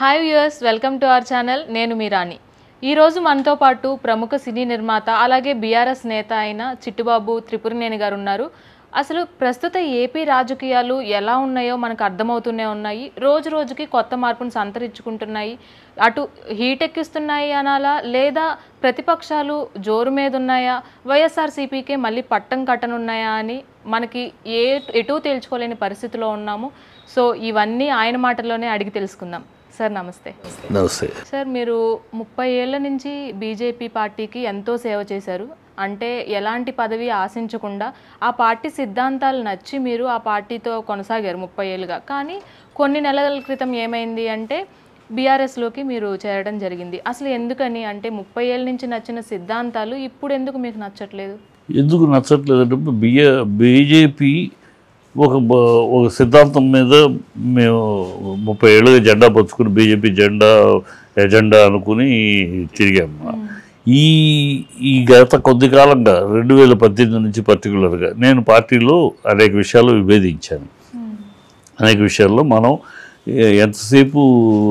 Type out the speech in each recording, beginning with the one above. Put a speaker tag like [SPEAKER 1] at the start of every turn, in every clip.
[SPEAKER 1] Hi viewers welcome to our channel నేను మీ రాణి ఈరోజు మనతో పాటు ప్రముఖ సినీ నిర్మాత అలాగే బీఆర్ఎస్ నేత అయిన చిట్టుబాబు త్రిపురనేని గారు ఉన్నారు అసలు ప్రస్తుత ఏపీ రాజకీయాలు ఎలా ఉన్నాయో మనకు అర్థమవుతూనే ఉన్నాయి రోజు రోజుకి కొత్త మార్పును సంతరించుకుంటున్నాయి అటు హీట్ ఎక్కిస్తున్నాయి అనాలా లేదా ప్రతిపక్షాలు జోరు మీద ఉన్నాయా వైఎస్ఆర్సీపీకే మళ్ళీ పట్టం కట్టనున్నాయా అని మనకి ఏ ఎటూ తేల్చుకోలేని పరిస్థితిలో ఉన్నాము సో ఇవన్నీ ఆయన మాటల్లోనే అడిగి తెలుసుకుందాం సార్ నమస్తే
[SPEAKER 2] నమస్తే
[SPEAKER 1] సార్ మీరు ముప్పై ఏళ్ల నుంచి బీజేపీ పార్టీకి ఎంతో సేవ చేశారు అంటే ఎలాంటి పదవి ఆశించకుండా ఆ పార్టీ సిద్ధాంతాలు నచ్చి మీరు ఆ పార్టీతో కొనసాగారు ముప్పై ఏళ్ళుగా కానీ కొన్ని నెలల క్రితం ఏమైంది అంటే బీఆర్ఎస్లోకి మీరు చేరడం జరిగింది అసలు ఎందుకని అంటే ముప్పై ఏళ్ళ నుంచి నచ్చిన సిద్ధాంతాలు ఇప్పుడు ఎందుకు మీకు నచ్చట్లేదు
[SPEAKER 2] ఎందుకు నచ్చట్లేదంటే బిఏ బీజేపీ ఒక బ- ఒక సిద్ధాంతం మీద మేము ముప్పై ఏళ్ళుగా జెండా పచ్చుకుని బీజేపీ జెండా ఎజెండా అనుకుని తిరిగాము ఈ ఈ గత కొద్ది కాలంగా రెండు వేల పద్దెనిమిది నుంచి పర్టికులర్గా నేను పార్టీలో అనేక విషయాలు విభేదించాను అనేక విషయాల్లో మనం ఏ- ఎంతసేపు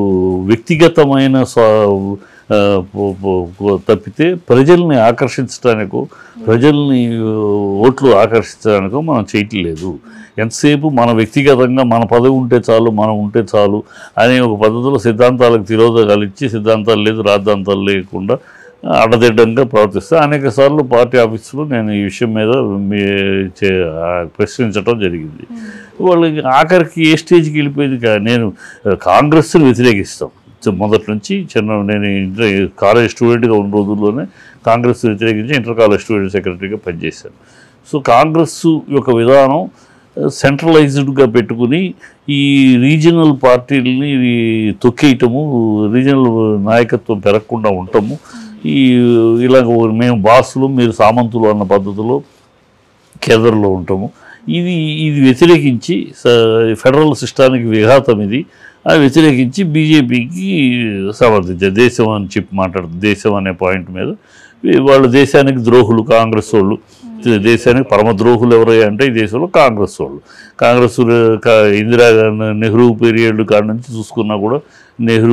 [SPEAKER 2] వ్యక్తిగతమైన స్వ- ఆ, పో- పో- పో- తప్పితే ప్రజల్ని ఆకర్షించడానికో ప్రజల్ని ఆ, ఓట్లు ఆకర్షించడానికో మనం చేయట్లేదు ఎంతసేపు మన వ్యక్తిగతంగా మన పదవి ఉంటే చాలు మనం ఉంటే చాలు అనే ఒక పద్ధతిలో సిద్ధాంతాలకు తిరోధకాలు ఇచ్చి సిద్ధాంతాలు లేదు రాద్ధాంతాలు లేకుండా అడదిడ్డంగా ప్రవర్తిస్తే అనేక సార్లు పార్టీ ఆఫీసులో నేను ఈ విషయం మీద మీ చే- ఆ, ప్రశ్నించడం జరిగింది వాళ్ళు ఆఖరికి ఏ స్టేజ్కి వెళ్ళిపోయింది కా- నేను ఆ, కాంగ్రెస్ని వ్యతిరేకిస్తాం సో మొదటి నుంచి చిన్న నేను ఇంటర్ కాలేజ్ స్టూడెంట్గా ఉన్న రోజుల్లోనే కాంగ్రెస్ వ్యతిరేకించి ఇంటర్ కాలేజ్ స్టూడెంట్ సెక్రటరీగా పనిచేశాను సో కాంగ్రెస్ యొక్క విధానం సెంట్రలైజ్డ్గా పెట్టుకుని ఈ రీజనల్ పార్టీలని తొక్కేయటము రీజనల్ నాయకత్వం పెరగకుండా ఉండటము ఈ ఇలాగ మేము బాసులు మీరు సామంతులు అన్న పద్ధతిలో కేంద్రంలో ఉంటాము ఇది ఇది వ్యతిరేకించి స- ఫెడరల్ సిస్టానికి విఘాతం ఇది ఆ వ్యతిరేకించి బీజేపీకి సమర్థించారు దేశం అని చెప్పి మాట్లాడుతుంది దేశం అనే పాయింట్ మీద వీ- వాళ్ళు దేశానికి ద్రోహులు కాంగ్రెస్ వాళ్ళు దే- దేశానికి పరమ ద్రోహులు ఎవరయ్యా అంటే ఈ దేశంలో కాంగ్రెస్ వాళ్ళు కాంగ్రెస్ కా- ఇందిరా గాంధీ- నెహ్రూ పీరియడ్ కాడ నుంచి చూసుకున్నా కూడా నెహ్రూ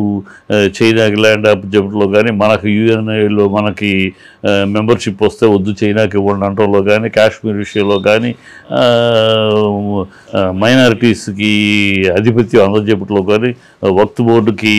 [SPEAKER 2] ఆ, చైనాకి ల్యాండ్ అప్ చెప్పడంలో కానీ మనకి యుఎన్ఐలో మనకి మెంబర్షిప్ వస్తే వద్దు చైనాకి ఇవ్వండి అంటంలో కానీ కాశ్మీర్ విషయంలో కానీ మైనారిటీస్కి ఆధిపత్యం అందజెప్పట్లో కానీ వక్త్ బోర్డుకి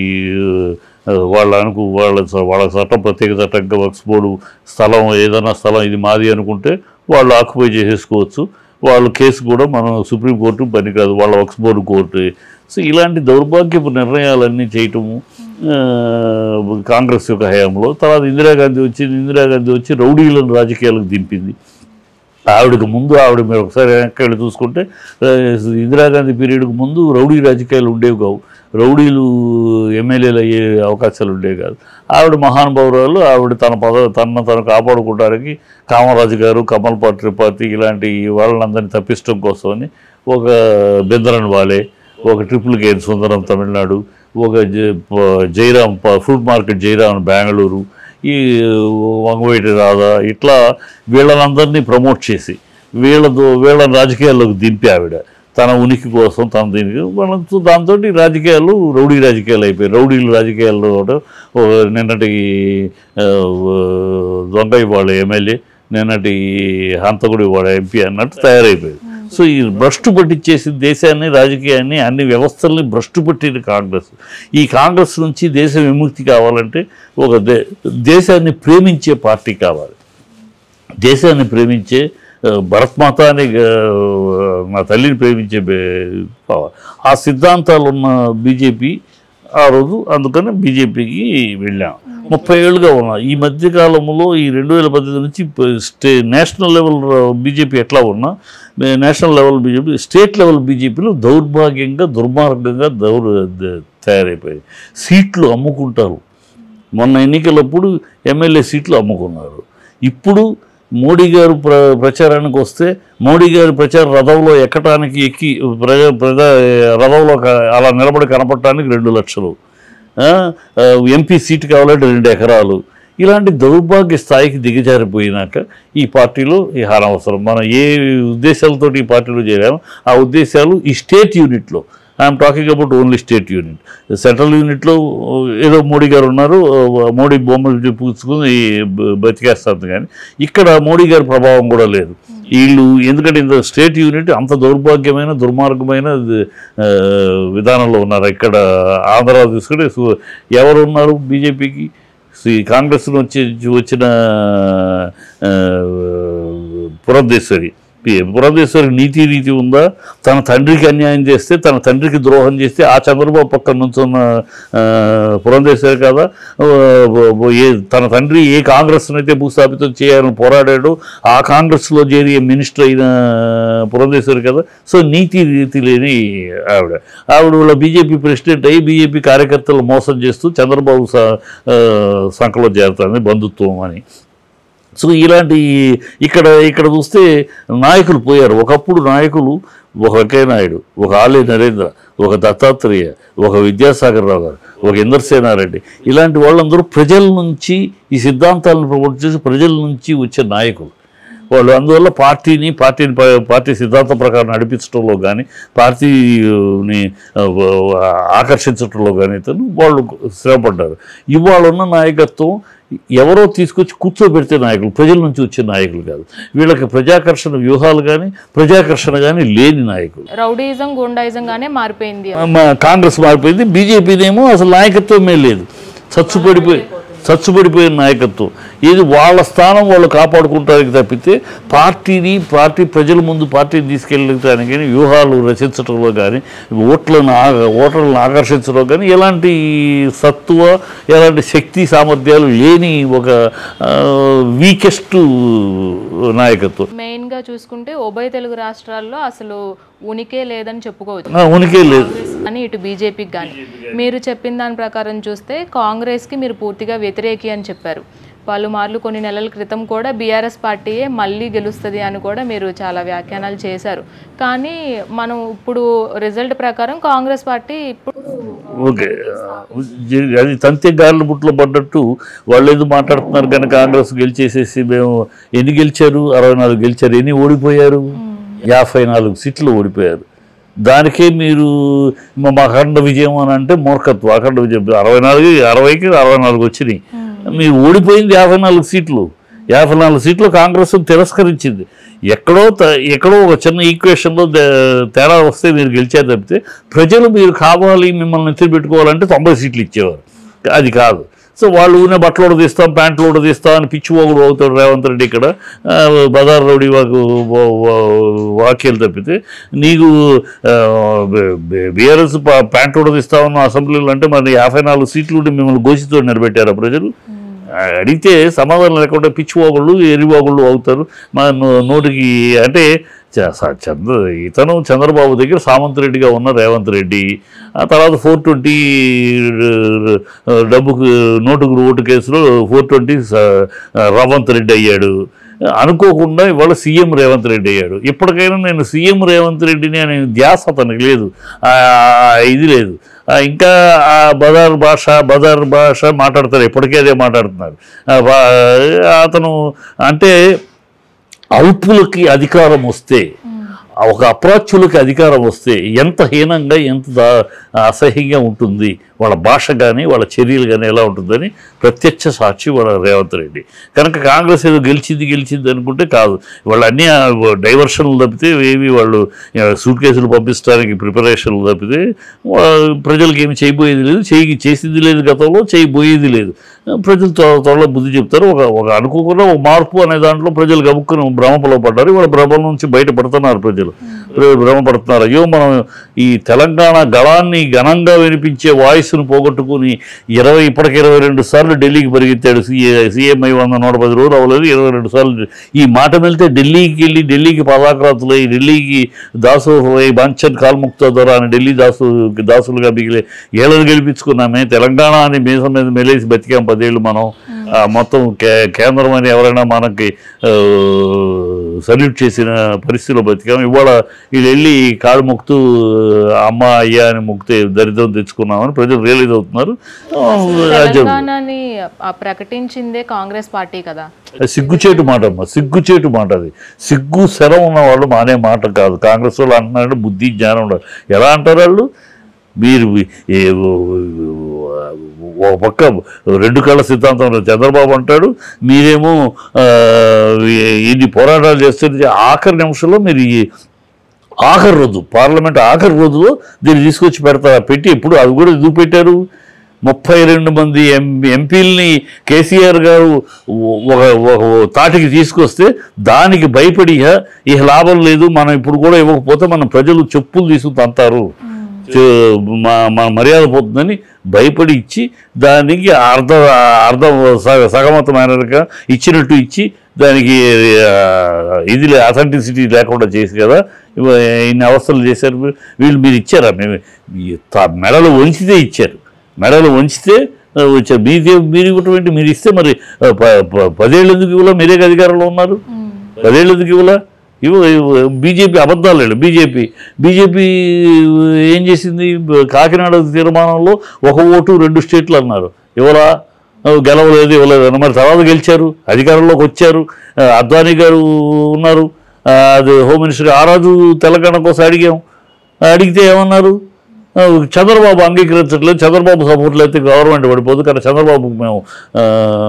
[SPEAKER 2] ఆ, వాళ్ళ అనుకు వాళ్ళ చ- వాళ్ళ చట్టం ప్రత్యేక చట్టంగా వక్స్ బోర్డు స్థలం ఏదైనా స్థలం ఇది మాది అనుకుంటే వాళ్ళు ఆక్యుపై చేసేసుకోవచ్చు వాళ్ళ కేసు కూడా మనం సుప్రీంకోర్టు పనికాదు వాళ్ళ వక్స్ బోర్డు కోర్టు సో ఇలాంటి దౌర్భాగ్యపు నిర్ణయాలన్నీ చేయటము ఆ, కాంగ్రెస్ యొక్క హయాంలో తర్వాత ఇందిరాగాంధీ వచ్చింది ఇందిరాగాంధీ వచ్చి రౌడీలను రాజకీయాలకు దింపింది ఆవిడకి ముందు ఆవిడ మీరు ఒకసారి వెనక్కి వెళ్ళి చూసుకుంటే ఆ, ఇందిరాగాంధీ పీరియడ్కి ముందు రౌడీ రాజకీయాలు ఉండేవి కావు రౌడీలు ఎమ్మెల్యేలు అయ్యే అవకాశాలు ఉండేవి కాదు ఆవిడ మహానుభావురాలు ఆవిడ తన పద తన తను కాపాడుకోవడానికి కామరాజు గారు కమల్ పాట్ త్రిపాఠి ఇలాంటి వాళ్ళందరినీ తప్పించడం కోసమని ఒక బెందరన్ వాలే ఒక ట్రిపుల్ గేన్ సుందరం తమిళనాడు ఒక జ- ప- జైరామ్ ప- ఫుడ్ మార్కెట్ జైరామ్ బెంగళూరు ఈ వంగవేటి రాధా ఇట్లా వీళ్ళనందరినీ ప్రమోట్ చేసి వీళ్ళతో వీళ్ళ రాజకీయాల్లోకి దింపి ఆవిడ తన ఉనికి కోసం తన దీనికి వాళ్ళతో దాంతో రాజకీయాలు రౌడీ రాజకీయాలు అయిపోయాయి రౌడీలు రాజకీయాల్లో కూడా ఓ నిన్నటి ఆ, దొంగ వాళ్ళ ఎమ్మెల్యే నిన్నటి హంతకుడి వాళ్ళ ఎంపీ అన్నట్టు తయారైపోయింది సో ఈ భ్రష్టు పట్టించేసి దేశాన్ని రాజకీయాన్ని అన్ని వ్యవస్థల్ని భ్రష్టు పట్టిన కాంగ్రెస్ ఈ కాంగ్రెస్ నుంచి దేశ విముక్తి కావాలంటే ఒక దే దేశాన్ని ప్రేమించే పార్టీ కావాలి దేశాన్ని ప్రేమించే ఆ, భరత్ మాత అని ఆ, నా తల్లిని ప్రేమించే బే- పవ- ఆ సిద్ధాంతాలు ఉన్న బీజేపీ ఆ రోజు అందుకని బీజేపీకి వెళ్ళాం ముప్పై ఏళ్ళుగా ఉన్నా ఈ మధ్య కాలంలో ఈ రెండు వేల పద్దెనిమిది నుంచి ప- స్టే నేషనల్ లెవెల్ బీజేపీ ఎట్లా ఉన్నా మే- national level BJP state level బీజేపీలో దౌర్భాగ్యంగా దుర్మార్గంగా దౌర్ ద- తయారైపోయాయి సీట్లు అమ్ముకుంటారు మొన్న ఎన్నికలప్పుడు ఎమ్మెల్యే సీట్లు అమ్ముకున్నారు ఇప్పుడు మోడీ గారు ప్ర ప్రచారానికి వస్తే మోడీ గారి ప్రచార రథంలో ఎక్కటానికి ఎక్కి ప్రజా ప్రజా రథంలో క- అలా నిలబడి కనపడటానికి రెండు లక్షలు ఆ, ఆ, ఎంపీ సీటు కావాలంటే రెండు ఎకరాలు ఇలాంటి దౌర్భాగ్య స్థాయికి దిగజారిపోయినాక ఈ పార్టీలో ఈ హారవసరం మనం ఏ ఉద్దేశాలతో ఈ పార్టీలో చేరామో ఆ ఉద్దేశాలు ఈ స్టేట్ యూనిట్లో I'm talking about only state unit central యూనిట్లో ఏదో మోడీ గారు ఉన్నారు మోడీ బొమ్మలు పూసుకుని బ- బతికేస్తారు కానీ ఇక్కడ మోడీ గారి ప్రభావం కూడా లేదు వీళ్ళు ఎందుకంటే ఇంత స్టేట్ యూనిట్ అంత దౌర్భాగ్యమైన దుర్మార్గమైన ఆ, విధానంలో ఉన్నారు ఇక్కడ ఆంధ్ర తీసుకుంటే సు- ఎవరు ఉన్నారు బీజేపీకి శ్రీ కాంగ్రెస్ నుంచి వచ్చిన ఆ, పురంధేశ్వరి పి- పురంధేశ్వరి నీతి నీతి ఉందా తన తండ్రికి అన్యాయం చేస్తే తన తండ్రికి ద్రోహం చేస్తే ఆ చంద్రబాబు పక్కన నుంచున్న ఆ, పురంధేశ్వరి కదా ఆ, ఏ తన తండ్రి ఏ కాంగ్రెస్ అయితే భూస్థాపితం చేయాలని పోరాడాడు ఆ కాంగ్రెస్లో చేరి మినిస్టర్ అయిన పురంధేశ్వరి కదా సో నీతి రీతి లేని ఆవిడ ఆవిడ వాళ్ళ బీజేపీ ప్రెసిడెంట్ అయ్యి బీజేపీ కార్యకర్తలు మోసం చేస్తూ చంద్రబాబు స- ఆ, సంఖలో చేరుతుంది బంధుత్వం అని సో ఇలాంటి ఇక్కడ ఇక్కడ చూస్తే నాయకులు పోయారు ఒకప్పుడు నాయకులు ఒక వెంకయ్య నాయుడు ఒక ఆలయ నరేంద్ర ఒక దత్తాత్రేయ ఒక విద్యాసాగర్ రావు గారు ఒక ఇంద్రసేనారెడ్డి ఇలాంటి వాళ్ళందరూ ప్రజల నుంచి ఈ సిద్ధాంతాలను ప్రమోట్ చేసి ప్రజల నుంచి వచ్చే నాయకులు వాళ్ళు అందువల్ల పార్టీని పార్టీని ప- పార్టీ సిద్ధాంతం ప్రకారం నడిపించడంలో కానీ పార్టీని ఆ, ఆకర్షించడంలో కానీ ఇతను వాళ్ళు శ్రమపడ్డారు ఇవాళ ఉన్న నాయకత్వం ఎవరో తీసుకొచ్చి కూర్చోబెడితే నాయకులు ప్రజల నుంచి వచ్చే నాయకులు కాదు వీళ్ళకి ప్రజాకర్షణ వ్యూహాలు కానీ ప్రజాకర్షణ కానీ లేని నాయకులు
[SPEAKER 1] రౌడీయిజం గుండాయిజం గానే మారిపోయింది
[SPEAKER 2] మా కాంగ్రెస్ మారిపోయింది బీజేపీనేమో అసలు నాయకత్వమే లేదు చచ్చుపడిపోయి చచ్చుపడిపోయిన నాయకత్వం ఇది వాళ్ళ స్థానం వాళ్ళు కాపాడుకుంటానికి తప్పితే పార్టీని పార్టీ ప్రజల ముందు పార్టీని తీసుకెళ్ళడానికి కానీ వ్యూహాలు రచించడంలో కానీ ఓట్లను ఆ- ఓటర్లను ఆకర్షించడంలో కానీ ఎలాంటి సత్తువ ఎలాంటి శక్తి సామర్థ్యాలు లేని ఒక వీకెస్ట్ నాయకత్వం
[SPEAKER 1] మెయిన్ గా చూసుకుంటే ఉభయ తెలుగు రాష్ట్రాల్లో అసలు ఉనికే లేదని చెప్పుకోవచ్చు
[SPEAKER 2] ఆ, ఉనికే లేదు
[SPEAKER 1] అని ఇటు బీజేపీకి కానీ మీరు చెప్పిన దాని ప్రకారం చూస్తే కాంగ్రెస్కి మీరు పూర్తిగా వ్యతిరేకి అని చెప్పారు పలుమార్లు కొన్ని నెలల క్రితం కూడా బీఆర్ఎస్ పార్టీయే మళ్ళీ గెలుస్తుంది అని కూడా మీరు చాలా వ్యాఖ్యానాలు చేశారు కానీ మనం ఇప్పుడు రిజల్ట్ ప్రకారం కాంగ్రెస్ పార్టీ ఇప్పుడు
[SPEAKER 2] ఓకే జి- అది తంతే గాలిన బుట్లో పడ్డట్టు వాళ్ళు ఏదో మాట్లాడుతున్నారు కానీ కాంగ్రెస్ గెలిచేసేసి మేము ఎన్ని గెలిచారు అరవై నాలుగు గెలిచారు ఎన్ని ఓడిపోయారు యాభై నాలుగు సీట్లు ఓడిపోయారు దానికే మీరు మా మా అఖండ విజయం అని అంటే మూర్ఖత్వం అఖండ విజయం అరవై నాలుగు అరవైకి అరవై నాలుగు వచ్చినాయి మీరు ఓడిపోయింది యాభై నాలుగు సీట్లు యాభై నాలుగు సీట్లు కాంగ్రెస్ తిరస్కరించింది ఎక్కడో త- ఎక్కడో ఒక చిన్న ఈక్వేషన్లో దే- తేడా వస్తే మీరు గెలిచారు తప్పితే ప్రజలు మీరు కావాలి మిమ్మల్ని ఎత్తి పెట్టుకోవాలంటే తొంభై సీట్లు ఇచ్చేవారు అది కాదు సో వాళ్ళు ఊనే బట్టలు కూడా తీస్తాం ప్యాంట్లు కూడా తీస్తాం అని పిచ్చి పోగుడు అవుతాడు రేవంత్ రెడ్డి ఇక్కడ ఆ, బజార్ రౌడీ వాకు వా- వా- వాక్యాలు తప్పితే నీకు బీఆర్ఎస్ ప్యాంట్ కూడా తీస్తామన్న అసెంబ్లీలో అంటే మరి యాభై నాలుగు సీట్లు ఉంటే మిమ్మల్ని గోసితో నిలబెట్టారా ప్రజలు ఆ, అడిగితే సమాధానం లేకుండా పిచ్చి పోగుళ్ళు ఎరిపోగుళ్ళు అవుతారు మన నో- నోటికి అంటే చ- స- చంద్ర ఇతను చంద్రబాబు దగ్గర సామంత్ రెడ్డిగా ఉన్న రేవంత్ రెడ్డి ఆ తర్వాత ఫోర్ ట్వంటీ డబ్బుకు నోటుకు ఓటు కేసులో ఫోర్ ట్వంటీ రవంత్ రెడ్డి అయ్యాడు అనుకోకుండా ఇవాళ సీఎం రేవంత్ రెడ్డి అయ్యాడు ఇప్పటికైనా నేను సీఎం రేవంత్ రెడ్డిని అనే ధ్యాస అతనికి లేదు ఆ, ఇది లేదు ఆ, ఇంకా ఆ బజార్ భాష బజార్ భాష మాట్లాడతారు ఇప్పటికే అదే మాట్లాడుతున్నారు ఆ, వా- అతను అంటే అల్పులకి అధికారం వస్తే ఒక అప్రాచ్యులకి అధికారం వస్తే ఎంత హీనంగా ఎంత దా- అసహ్యంగా ఉంటుంది వాళ్ళ భాష కానీ వాళ్ళ చర్యలు కానీ ఎలా ఉంటుందని ప్రత్యక్ష సాక్షి వాళ్ళ రేవంత్ రెడ్డి కనుక కాంగ్రెస్ ఏదో గెలిచింది గెలిచింది అనుకుంటే కాదు వాళ్ళు అన్ని ఆ డైవర్షన్లు తప్పితే ఏవి వాళ్ళు ఆ, సూట్ కేసులు పంపించడానికి ప్రిపరేషన్లు తప్పితే వా- ప్రజలకు ఏమి చేయబోయేది లేదు చేయి చేసింది లేదు గతంలో చేయబోయేది లేదు ప్రజలు త్వర త్వరలో బుద్ధి చెప్తారు ఒక ఒక అనుకోకుండా ఒక మార్పు అనే దాంట్లో ప్రజలు గబుక్కుని భ్రమపలో పడ్డారు వాళ్ళ భ్రమల నుంచి బయటపడుతున్నారు ప్రజలు ప్ర- భ్రమపడుతున్నారు అయ్యో మనం ఈ తెలంగాణ గళాన్ని ఘనంగా వినిపించే వాయిస్ను పోగొట్టుకుని ఇరవై ఇప్పటికి ఇరవై రెండు సార్లు ఢిల్లీకి పరిగెత్తాడు సీఏ సీఎంఐ వంద నూట పది రోజులు అవ్వలేదు ఇరవై రెండు సార్లు ఈ మాట వెళ్తే ఢిల్లీకి వెళ్ళి ఢిల్లీకి పదాక్రాతులై ఢిల్లీకి దాసోహులై బాంఛన్ కాల్ముక్త ద్వారా అని ఢిల్లీ దాసు దాసులుగా మిగిలే ఏళ్ళని గెలిపించుకున్నామే తెలంగాణ అని మీసం మీద మెలేసి బతికాం పదేళ్ళు మనం ఆ, మొత్తం కే కేంద్రం అని ఎవరైనా మనకి సల్యూట్ చేసిన పరిస్థితిలో బతికాం ఇవాళ వీళ్ళు వెళ్ళి కాళ్ళు మొక్కుతూ అమ్మ అయ్యా అని మొక్కితే దరిద్రం తెచ్చుకున్నామని ప్రజలు రియలైజ్ అవుతున్నారు ఆ, రాజ్యం
[SPEAKER 1] తెలంగాణని ఆ ప్రకటించిందే కాంగ్రెస్ పార్టీ కదా
[SPEAKER 2] అది సిగ్గుచేటు మాట అమ్మ సిగ్గుచేటు మాట అది సిగ్గు శరం ఉన్న వాళ్ళు మానే మాట కాదు కాంగ్రెస్ వాళ్ళు అంటున్నారంటే బుద్ధి జ్ఞానం ఉండాలి ఎలా అంటారు వాళ్ళు మీరు ఏ, ఒక పక్క రెండు కళ్ళ సిద్ధాంతంలో చంద్రబాబు అంటాడు మీరేమో ఆ, ఇన్ని పోరాటాలు చేస్తుంటే ఆఖరి నిమిషంలో మీరు ఈ ఆఖరి రోజు పార్లమెంట్ ఆఖరి రోజులో దీన్ని తీసుకొచ్చి పెడతారు పెట్టి ఎప్పుడు అది కూడా ఎందుకు పెట్టారు ముప్పై రెండు మంది ఎం ఎంపీలని కేసీఆర్ గారు ఒక ఒక తాటికి తీసుకొస్తే దానికి భయపడి ఇహ ఇహ లాభం లేదు మనం ఇప్పుడు కూడా ఇవ్వకపోతే మన ప్రజలు చెప్పులు తీసుకు తంతారు చే- మా మా మర్యాద పోతుందని భయపడి ఇచ్చి దానికి అర్ధ అర్ధ సగ సగమతమైనగా ఇచ్చినట్టు ఇచ్చి దానికి ఆ, ఇది అథెంటిసిటీ లేకుండా చేసి కదా ఇవ- ఇన్ని అవస్థలు చేశారు వీళ్ళు. వీళ్ళు మీరు ఇచ్చారా మేము ఈ త- మెడలు వంచితే ఇచ్చారు మెడలు వంచితే ఆ, వచ్చారు మీదే మీరు ఇవ్వటం ఏంటి మీరు ఇస్తే మరి ఆ, ప- ప- పదేళ్ళు ఎందుకు ఇవ్వలే మీరే కదా అధికారంలో ఉన్నారు పదేళ్ళు ఎందుకు ఇవ్వలే ఇవ్వ బీజేపీ అబద్ధాలు లేడు బీజేపీ బీజేపీ ఏం చేసింది కాకినాడ తీర్మానంలో ఒక ఓటు రెండు స్టేట్లు అన్నారు ఇవ్వరా గెలవలేదు ఇవ్వలేదు అని మరి తర్వాత గెలిచారు అధికారంలోకి వచ్చారు ఆ, అద్వానీ గారు ఉన్నారు ఆ, అది హోమ్ మినిస్టర్ ఆ రోజు తెలంగాణ కోసం అడిగాం అడిగితే ఏమన్నారు ఆ, చంద్రబాబు అంగీకరించట్లేదు చంద్రబాబు సపోర్ట్లు అయితే గవర్నమెంట్ పడిపోదు కానీ చంద్రబాబు మేము ఆ,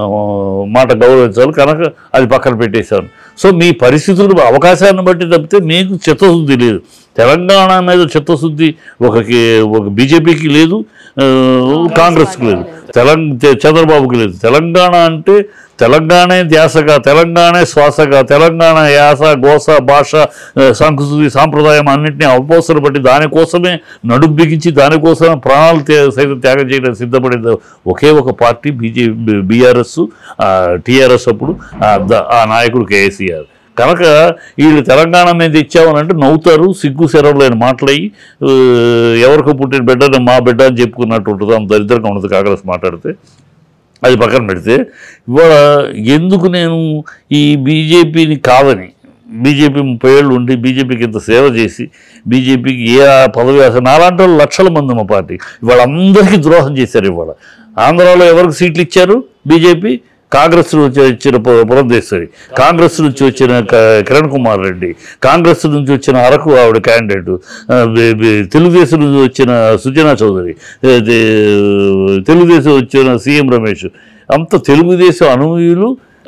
[SPEAKER 2] మాట గౌరవించాలి కనుక అది పక్కన పెట్టేశాను సో మీ పరిస్థితులు అవకాశాన్ని బట్టి తప్పితే మీకు చిత్తశుద్ధి లేదు తెలంగాణ మీద చిత్తశుద్ధి ఒక ఒక బీజేపీకి లేదు ఆ, కాంగ్రెస్కి లేదు తెలంగ చంద్రబాబుకి లేదు తెలంగాణ అంటే తెలంగాణే ధ్యాసగా తెలంగాణే శ్వాసగా తెలంగాణ యాస గోస భాష ఆ, సంస్కృతి సాంప్రదాయం అన్నింటినీ అవసరపడి దానికోసమే నడుం బిగించి దానికోసమే ప్రాణాలు త్యా- సైతం త్యాగం చేయడానికి సిద్ధపడింది ఒకే ఒక పార్టీ బీజే బీఆర్ఎస్ టీఆర్ఎస్ అప్పుడు ఆ ద- ఆ నాయకుడు కేసీఆర్ కనుక వీళ్ళు తెలంగాణ మీద ఇచ్చామనంటే నవ్వుతారు సిగ్గు సెరవు లేని మాటలయ్యి ఆ, ఎవరికో పుట్టిన బిడ్డని మా బిడ్డ అని చెప్పుకున్నట్టు ఉంటుంది అంత దరిద్రంగా ఉండదు కాంగ్రెస్ మాట్లాడితే అది పక్కన పెడితే ఇవాళ ఎందుకు నేను ఈ బీజేపీని కాదని బీజేపీ ముప్పై ఏళ్ళు ఉండి బీజేపీకి ఇంత సేవ చేసి బీజేపీకి ఏ పదవి అసలు నాలాంటి వాళ్ళు లక్షల మంది మా పార్టీ ఇవాళ అందరికీ ద్రోహం చేశారు ఇవాళ ఆంధ్రాలో ఎవరికి సీట్లు ఇచ్చారు బీజేపీ కాంగ్రెస్ నుంచి వచ్చిన పు- పురంధేశ్వరి కాంగ్రెస్ నుంచి వచ్చిన క- కిరణ్ కుమార్ రెడ్డి కాంగ్రెస్ నుంచి వచ్చిన అరకు ఆవిడ క్యాండిడేట్ ఆ, బి- బి- తెలుగుదేశం నుంచి వచ్చిన సుజనా చౌదరి ఇది, తెలుగుదేశం వచ్చిన సీఎం రమేష్ అంత తెలుగుదేశం అనుయులు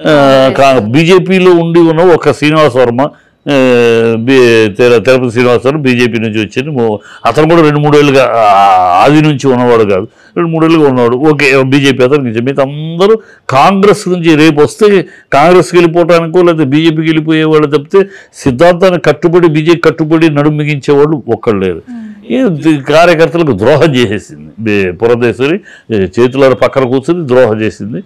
[SPEAKER 2] బీజేపీలో ఉండి ఉన్న ఒక శ్రీనివాస్ వర్మ ఆ, బి- తిర- తిరుపతి శ్రీనివాసరావు బీజేపీ నుంచి వచ్చింది మో- అతను కూడా రెండు మూడేళ్ళుగా ఆ, ఆది నుంచి ఉన్నవాడు కాదు రెండు మూడేళ్ళుగా ఉన్నవాడు ఓకే బీజేపీ అతనికి ఇచ్చారు. మిగతా అందరూ కాంగ్రెస్ నుంచి రేపు వస్తే కాంగ్రెస్కి వెళ్ళిపోవటానికో లేదా బీజేపీకి వెళ్ళిపోయేవాళ్ళు తప్పితే సిద్ధాంతానికి కట్టుబడి బీజేపీ కట్టుబడి నడుము మిగించేవాళ్ళు ఒక్కళ్ళు లేరు ఈ ది- కార్యకర్తలకు ద్రోహం చేసేసింది బే- పురంధేశ్వరి ఏ, చేతులార పక్కన కూర్చొని ద్రోహం చేసింది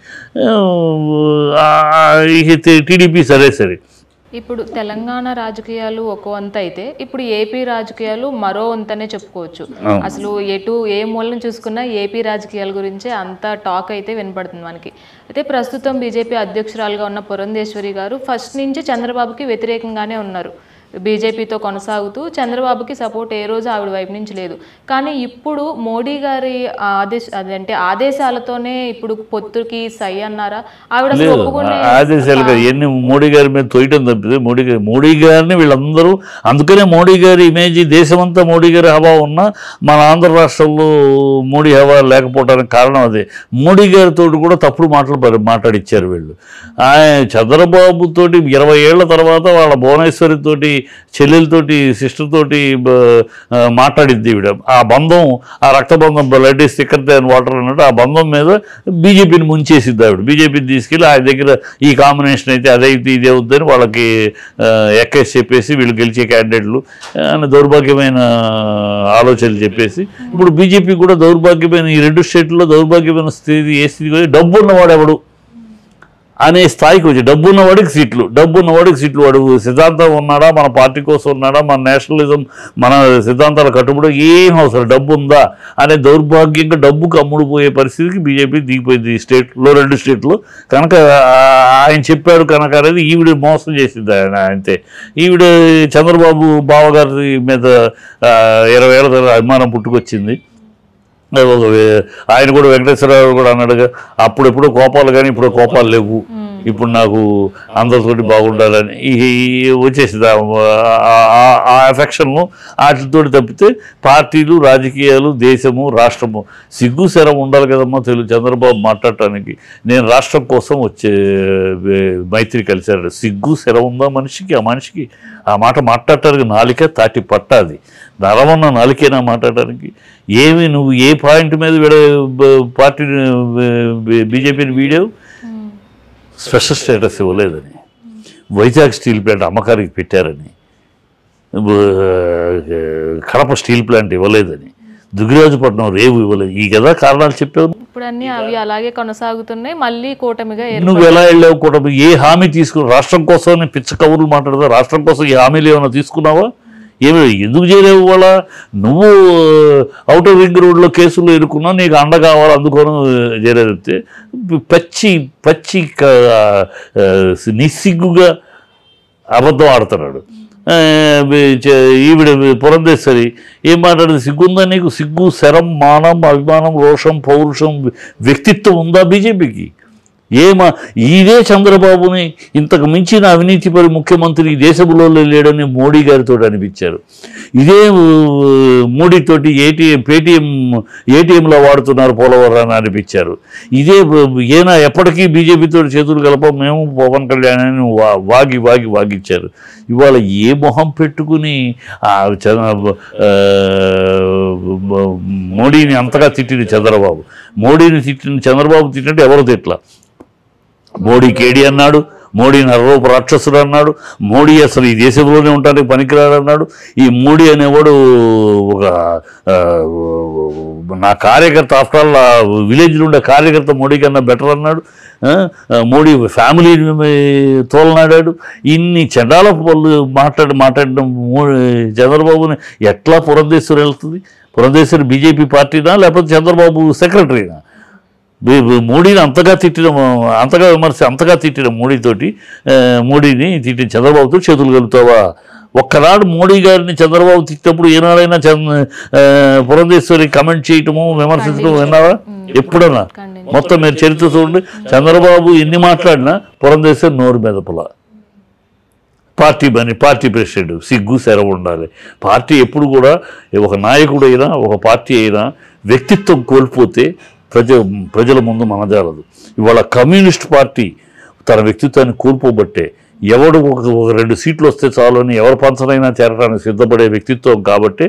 [SPEAKER 2] ఆ, ఆ, ఇక టీడీపీ సరే సరే
[SPEAKER 1] ఇప్పుడు తెలంగాణ రాజకీయాలు ఒక వంత అయితే ఇప్పుడు ఏపీ రాజకీయాలు మరో వంతనే చెప్పుకోవచ్చు అసలు ఎటు ఏ మూలను చూసుకున్నా ఏపీ రాజకీయాల గురించే అంత టాక్ అయితే వినపడుతుంది మనకి అయితే ప్రస్తుతం బీజేపీ అధ్యక్షురాలుగా ఉన్న పురంధేశ్వరి గారు ఫస్ట్ నుంచి చంద్రబాబుకి వ్యతిరేకంగానే ఉన్నారు బీజేపీతో కొనసాగుతూ చంద్రబాబుకి సపోర్ట్ ఏ రోజు ఆవిడ వైపు నుంచి లేదు కానీ ఇప్పుడు మోడీ గారి ఆదేశ అదంటే ఆదేశాలతోనే ఇప్పుడు పొత్తుకి సై అన్నారా ఆవిడ అసలు
[SPEAKER 2] లేదు
[SPEAKER 1] ఒప్పుకునే
[SPEAKER 2] ఆదేశాలు కాదు ఎన్ని మోడీ గారి మీద తోయటం తప్పితే మోడీ గారి మోడీ గారిని వీళ్ళందరూ అందుకనే మోడీ గారి ఇమేజ్ దేశమంతా మోడీ గారి హవా ఉన్నా మన ఆంధ్ర రాష్ట్రంలో మోడీ హవా లేకపోవడానికి కారణం అదే మోడీ గారితో కూడా తప్పుడు మాటలు పరి- మాట్లాడిచ్చారు వీళ్ళు ఆయన చంద్రబాబు తోటి ఇరవై ఏళ్ల తర్వాత వాళ్ళ భువనేశ్వరి తోటి చెల్లెలతోటి సిస్టర్ తోటి బ- ఆ, మాట్లాడింది ఈవిడ ఆ బంధం ఆ రక్తబంధం blood is thicker than water అన్నట్టు ఆ బంధం మీద బీజేపీని ముంచేసింది ఆవిడ బీజేపీని తీసుకెళ్ళి ఆయన దగ్గర ఈ కాంబినేషన్ అయితే అదైతే ఇదే అవుద్దని వాళ్ళకి ఆ, ఎక్కేసి చెప్పేసి వీళ్ళు గెలిచే క్యాండిడేట్లు అని దౌర్భాగ్యమైన ఆలోచనలు చెప్పేసి ఇప్పుడు బీజేపీ కూడా దౌర్భాగ్యమైన ఈ రెండు స్టేట్లలో దౌర్భాగ్యమైన స్థితి ఏ స్థితి డబ్బు ఉన్నవాడు ఎవడు అనే స్థాయికి వచ్చి డబ్బు ఉన్నవాడికి సీట్లు డబ్బు ఉన్నవాడికి సీట్లు వాడు సిద్ధాంతం ఉన్నాడా మన పార్టీ కోసం ఉన్నాడా మన నేషనలిజం మన సిద్ధాంతాల కట్టుబడి ఏం అవసరం డబ్బు ఉందా అనే దౌర్భాగ్యంగా డబ్బుకు అమ్ముడుపోయే పరిస్థితికి బీజేపీ దిగిపోయింది ఈ స్టేట్లో రెండు స్టేట్లో కనుక ఆ, ఆయన చెప్పాడు కనుక అనేది ఈవిడ మోసం చేసింది ఆయన అంతే ఈవిడ చంద్రబాబు బావగారి మీద ఆ, ఇరవై ఏళ్ళ తర్వాత అభిమానం పుట్టుకొచ్చింది ఒక వే- ఆయన కూడా వెంకటేశ్వరరావు కూడా అన్నాడుగా అప్పుడెప్పుడు కోపాలు కానీ ఇప్పుడు కోపాలు లేవు ఇప్పుడు నాకు అందరితోటి బాగుండాలని ఈ ఈ వచ్చేసింది ఆ- ఆ- ఆ- ఆ ఎఫెక్షన్ను వాటితో తప్పితే పార్టీలు రాజకీయాలు దేశము రాష్ట్రము సిగ్గు శరం ఉండాలి కదమ్మా తెలుగు చంద్రబాబు మాట్లాడటానికి నేను రాష్ట్రం కోసం వచ్చే ఏ, మైత్రి కలిశారు సిగ్గు శరం ఉందా మనిషికి ఆ మనిషికి ఆ మాట మాట్లాడటానికి నాలిక తాటి పట్టాది నరమన్న నాలికేనా మాట్లాడటానికి ఏమి నువ్వు ఏ పాయింట్ మీద విడ బ- పార్టీని బీజేపీని వీడావు స్పెషల్ స్టేటస్ ఇవ్వలేదని వైజాగ్ స్టీల్ ప్లాంట్ అమ్మకానికి పెట్టారని బ- కడప స్టీల్ ప్లాంట్ ఇవ్వలేదని దుగిరాజుపట్నం రేవు ఇవ్వలేదు ఈ కదా కారణాలు చెప్పావు
[SPEAKER 1] ఇప్పుడు అన్ని అవి అలాగే కొనసాగుతున్నాయి మళ్ళీ కూటమిగా
[SPEAKER 2] నువ్వు ఎలా వెళ్ళావు కూడా ఏ హామీ తీసుకుని రాష్ట్రం కోసం పిచ్చ కబుర్లు మాట్లాడదా రాష్ట్రం కోసం ఈ హామీలు ఏమైనా తీసుకున్నావా ఏమి ఎందుకు చేయలేవు వాళ్ళ నువ్వు అవుటర్ రింగ్ రోడ్లో కేసులు ఎదుర్కొన్నావు నీకు అండ కావాలి అందుకోను చేయలేదంటే పచ్చి పచ్చి క- ఆ, నిస్సిగ్గుగా అబద్ధం ఆడుతున్నాడు ఆ, వీ- చే- ఈవిడ పురంధేశ్వరి ఏం మాట్లాడింది సిగ్గుందా నీకు సిగ్గు శరం మానం అభిమానం రోషం పౌరుషం వ్యక్తిత్వం ఉందా బీజేపీకి ఏమా ఇదే చంద్రబాబుని ఇంతకు మించిన అవినీతి పరి ముఖ్యమంత్రి ఈ దేశంలో లేడని మోడీ గారితో అనిపించారు ఇదే ఊ, మోడీతోటి ఏటీఎం పేటీఎం ఏటీఎంలో వాడుతున్నారు పోలవరం అని అనిపించారు ఇదే ఈయన ఎప్పటికీ బీజేపీతో చేతులు కలప మేము పవన్ కళ్యాణ్ అని వా వాగి వాగి వాగిచ్చారు ఇవాళ ఏ మొహం పెట్టుకుని ఆ చంద్ర- ఆ, మోడీని అంతగా తిట్టిన చంద్రబాబు మోడీని తిట్టిన చంద్రబాబు తిట్టినట్టు ఎవరు తిట్ల మోడీ కేడి అన్నాడు మోడీ నరరూప రాక్షసుడు అన్నాడు మోడీ అసలు ఈ దేశంలోనే ఉండడానికి పనికిరాడు అన్నాడు ఈ మోడీ అనేవాడు ఒక ఆ, నా కార్యకర్త ఆఫ్టర్ ఆల్ విలేజ్లో ఉండే కార్యకర్త మోడీ కన్నా బెటర్ అన్నాడు ఆ, ఆ, మోడీ ఫ్యామిలీ తోలనాడాడు ఇన్ని చండాల పనులు మాట్లాడి మాట్లాడడం మో- చంద్రబాబుని ఎట్లా పురంధేశ్వరి వెళ్తుంది పురంధేశ్వరి బీజేపీ పార్టీనా లేకపోతే చంద్రబాబు సెక్రటరీనా బీ- బీ- మోడీని అంతగా తిట్టిన అంతగా విమర్శ అంతగా తిట్టిన మోడీతోటి ఆ, మోడీని తిట్టిన చంద్రబాబుతో చేతులు కలుపుతావా ఒక్కనాడు మోడీ గారిని చంద్రబాబు తిట్టినప్పుడు ఏనాడైనా చంద్ర ఆ, పురంధేశ్వరి కమెంట్ చేయటము విమర్శించడం విన్నావా ఎప్పుడన్నా
[SPEAKER 1] ఖండించారు.
[SPEAKER 2] మొత్తం మీరు చరిత్ర చూడండి చంద్రబాబు ఎన్ని మాట్లాడినా పురంధేశ్వరి నోరు మెదపల పార్టీ పని పార్టీ ప్రెసిడెంట్ సిగ్గు సెరవు ఉండాలి పార్టీ ఎప్పుడు కూడా ఒక నాయకుడు అయినా ఒక పార్టీ అయినా వ్యక్తిత్వం కోల్పోతే ప్రజ ప్రజల ముందు మనజాలదు ఇవాళ కమ్యూనిస్ట్ పార్టీ తన వ్యక్తిత్వాన్ని కోల్పోబట్టే ఎవడు ఒక ఒక రెండు సీట్లు వస్తే చాలు అని ఎవరి పంచనైనా చేరడానికి సిద్ధపడే వ్యక్తిత్వం కాబట్టి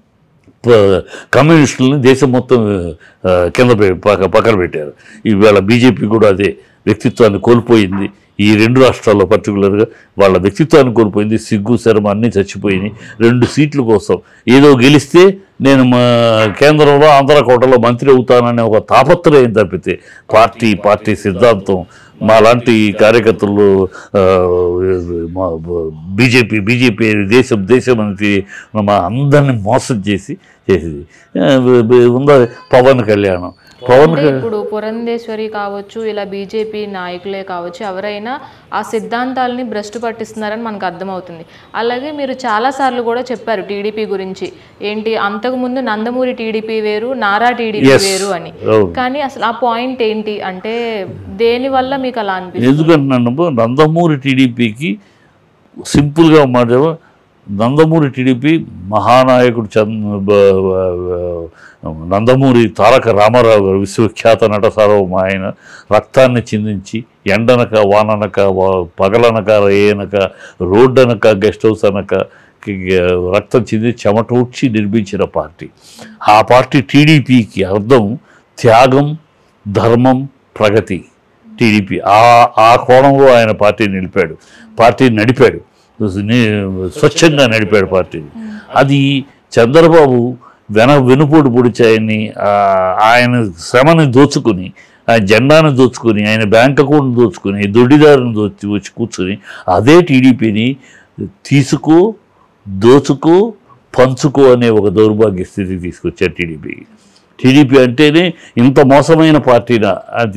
[SPEAKER 2] ప- కమ్యూనిస్టులని దేశం మొత్తం ఆ, కింద పె- పక్క- పక్కన పెట్టారు ఈవేళ బీజేపీ కూడా అదే వ్యక్తిత్వాన్ని కోల్పోయింది ఈ రెండు రాష్ట్రాల్లో పర్టికులర్గా వాళ్ళ వ్యక్తిత్వాన్ని కోల్పోయింది సిగ్గు శరం అన్నీ చచ్చిపోయినాయి రెండు సీట్ల కోసం ఏదో గెలిస్తే నేను మా కేంద్రంలో ఆంధ్రకోటలో మంత్రి అవుతాననే ఒక తాపత్రయం తప్పితే పార్టీ పార్టీ సిద్ధాంతం మా లాంటి కార్యకర్తలు ఆ, మా బీజేపీ బీజేపీ దేశం దేశం అని మా అందరిని మోసం చేసి చేసేది ఆ, బ- బ- ఉందా పవన్ కళ్యాణం పవన్
[SPEAKER 1] అంటే
[SPEAKER 2] కళ్యాణ్
[SPEAKER 1] ఇప్పుడు పురంధేశ్వరి కావచ్చు ఇలా బీజేపీ నాయకులే కావచ్చు ఎవరైనా ఆ సిద్ధాంతాలని భ్రష్టు పట్టిస్తున్నారని మనకు అర్థమవుతుంది అలాగే మీరు చాలాసార్లు కూడా చెప్పారు టీడీపీ గురించి ఏంటి అంతకుముందు నందమూరి టీడీపీ వేరు నారా టీడీపీ
[SPEAKER 2] Yes.
[SPEAKER 1] వేరు అని
[SPEAKER 2] అవును.
[SPEAKER 1] కానీ అసలు ఆ పాయింట్ ఏంటి అంటే దేని వల్ల మీకు అలా అనిపిస్తుంది
[SPEAKER 2] ఎందుకంటున్నాను నందమూరి టీడీపీకి సింపుల్గా మాట నందమూరి టీడీపీ మహానాయకుడు చంద్ర బ- బ- నందమూరి తారక రామారావు గారు విశ్వఖ్యాత నట సార్వభౌమ ఆయన రక్తాన్ని చిందించి ఎండనక వాననక వా- పగలనక రేయనక రోడ్డు అనక గెస్ట్ హౌస్ అనక కి- రక్తం చింది చెమటూడ్చి నిర్మించిన పార్టీ ఆ పార్టీ టీడీపీకి అర్థం త్యాగం ధర్మం ప్రగతి టీడీపీ ఆ ఆ కోణంలో ఆయన పార్టీని నిలిపాడు పార్టీని నడిపాడు ని- స్వచ్ఛంగా నడిపాడు పార్టీని అది చంద్రబాబు వెన వెనుపోటు పొడిచి ఆయన్ని ఆ, ఆయన శ్రమని దోచుకుని ఆయన జెండాను దోచుకుని ఆయన బ్యాంక్ అకౌంట్ దోచుకుని దొడ్డిదారుని దోచి వచ్చి కూర్చుని అదే టీడీపీని తీసుకో దోచుకో పంచుకో అనే ఒక దౌర్భాగ్య స్థితికి తీసుకొచ్చారు టీడీపీకి టీడీపీ అంటేనే ఇంత మోసమైన పార్టీనా అని తెచ్చాడు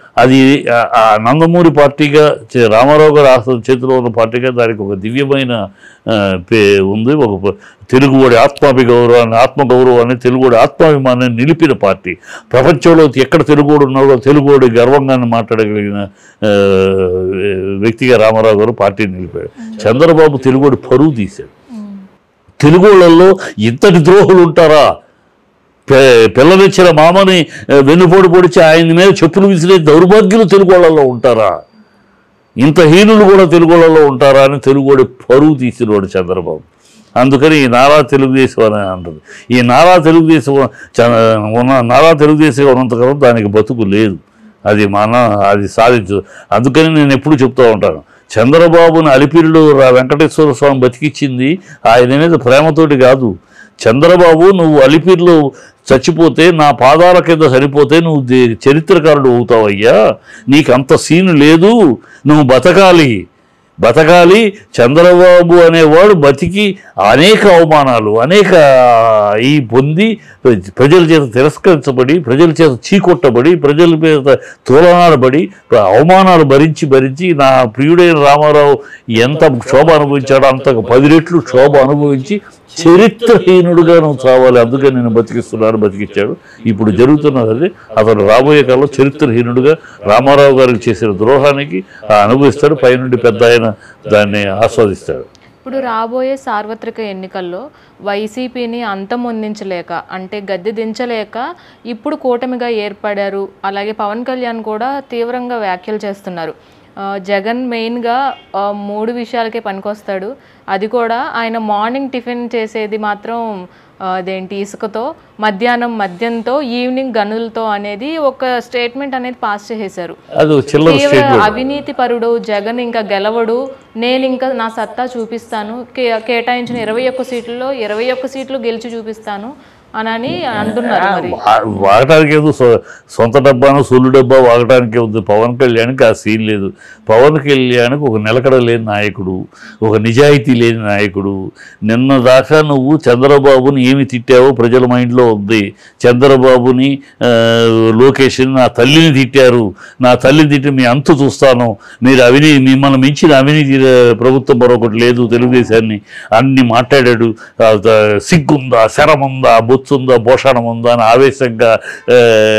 [SPEAKER 2] అది ఆ- ఆ నందమూరి పార్టీగా చే- రామారావు గారు ఆస్త చేతిలో ఉన్న పార్టీగా దానికి ఒక దివ్యమైన ఆ, పే ఉంది ఒక ప- తెలుగువాడి ఆత్మాభిగౌరవాన్ని ఆత్మగౌరవాన్ని తెలుగువాడి ఆత్మాభిమానాన్ని నిలిపిన పార్టీ ప్రపంచంలో ఎక్కడ తెలుగువాడు ఉన్నాడో తెలుగువాడి గర్వంగాన్ని మాట్లాడగలిగిన ఆ, వ్యక్తిగా రామారావు గారు పార్టీని నిలిపాడు చంద్రబాబు తెలుగువాడి పరువు తీశాడు తెలుగు వాళ్ళల్లో ఇంతటి ద్రోహులు ఉంటారా పె- పిల్లనిచ్చిన మామని ఆ, వెన్నుపోటు పొడిచి ఆయన మీద చెప్పులు విసిరే దౌర్భాగ్యులు తెలుగు వాళ్ళలో ఉంటారా ఇంత హీనులు కూడా తెలుగు వాళ్ళలో ఉంటారా అని తెలుగువాడి పరువు తీసినవాడు చంద్రబాబు అందుకని ఈ నారా తెలుగుదేశం అని అంటది ఈ నారా తెలుగుదేశం చ- ఉన్న నారా తెలుగుదేశం ఉన్నంతకాలం దానికి బతుకు లేదు అది మన అది సాధించు అందుకని నేను ఎప్పుడు చెప్తూ ఉంటాను చంద్రబాబుని అలిపిరిలో రా- వెంకటేశ్వర స్వామి బతికిచ్చింది ఆయన మీద ప్రేమతోటి కాదు చంద్రబాబు నువ్వు అలిపిరిలో చచ్చిపోతే నా పాదాల కింద సరిపోతే నువ్వు దే- చరిత్రకారుడు అవుతావయ్యా నీకు అంత సీను లేదు నువ్వు బతకాలి బతకాలి చంద్రబాబు అనేవాడు బతికి అనేక అవమానాలు అనేక ఈ పొంది ప్రజల చేత తిరస్కరించబడి ప్రజల చేత చీకొట్టబడి ప్రజల చేత తోలనాడబడి అవమానాలు భరించి భరించి నా ప్రియుడైన రామారావు ఎంత శోభ అనుభవించాడో అంత పది రెట్లు శోభ అనుభవించి చరిత్రహీనుడుగా నువ్వు చావాలి అందుకని నేను బతికిస్తున్నాను బతికిచ్చాడు ఇప్పుడు జరుగుతున్నది అదే అతను రాబోయే కాలంలో చరిత్రహీనుడుగా రామారావు గారికి చేసిన ద్రోహానికి ఆ అనుభవిస్తాడు పైనుండి పెద్ద ఆయన దాన్ని ఆస్వాదిస్తాడు
[SPEAKER 1] ఇప్పుడు రాబోయే సార్వత్రిక ఎన్నికల్లో వైసీపీని అంతమొందించలేక అంటే గద్దె దించలేక ఇప్పుడు కూటమిగా ఏర్పడారు అలాగే పవన్ కళ్యాణ్ కూడా తీవ్రంగా వ్యాఖ్యలు చేస్తున్నారు ఆ, జగన్ మెయిన్గా ఆ, మూడు విషయాలకే పనికొస్తాడు అది కూడా ఆయన మార్నింగ్ టిఫిన్ చేసేది మాత్రం ఆ, అదేంటి ఇసుకతో మధ్యాహ్నం మద్యంతో ఈవినింగ్ గనులతో అనేది ఒక స్టేట్మెంట్ అనేది పాస్ చేసేశారు
[SPEAKER 2] అది ఒక చిల్లర
[SPEAKER 1] తీవ్ర
[SPEAKER 2] స్టేట్మెంట్
[SPEAKER 1] అవినీతి పరుడు జగన్ ఇంకా గెలవడు నేను ఇంకా నా సత్తా చూపిస్తాను కే- కేటాయించిన ఇరవై ఒక్క సీట్లలో ఇరవై ఒక్క సీట్లు గెలిచి చూపిస్తాను అనని అంటున్నారు మరి
[SPEAKER 2] వా- వాగటానికి ఏదో సొ- సొంత డబ్బాను సొల్లు డబ్బా వాగటానికి ఉంది పవన్ కళ్యాణ్కి ఆ సీన్ లేదు పవన్ కళ్యాణ్కి ఒక నిలకడ లేని నాయకుడు ఒక నిజాయితీ లేని నాయకుడు నిన్న దాకా నువ్వు చంద్రబాబుని ఏమి తిట్టావో ప్రజల మైండ్లో ఉంది చంద్రబాబుని ఆ, లోకేష్ని నా తల్లిని తిట్టారు నా తల్లిని తిట్టి మీ అంతు చూస్తాను మీరు అవినీతి మిమ్మల్ని మించిన అవినీతి ఆ, ప్రభుత్వం మరొకటి లేదు తెలుగుదేశాన్ని అన్ని మాట్లాడాడు ఆ, ద- సిగ్గుందా శరముందా బొత్సుందా భూషణం ఉందా అని ఆవేశంగా ఆ,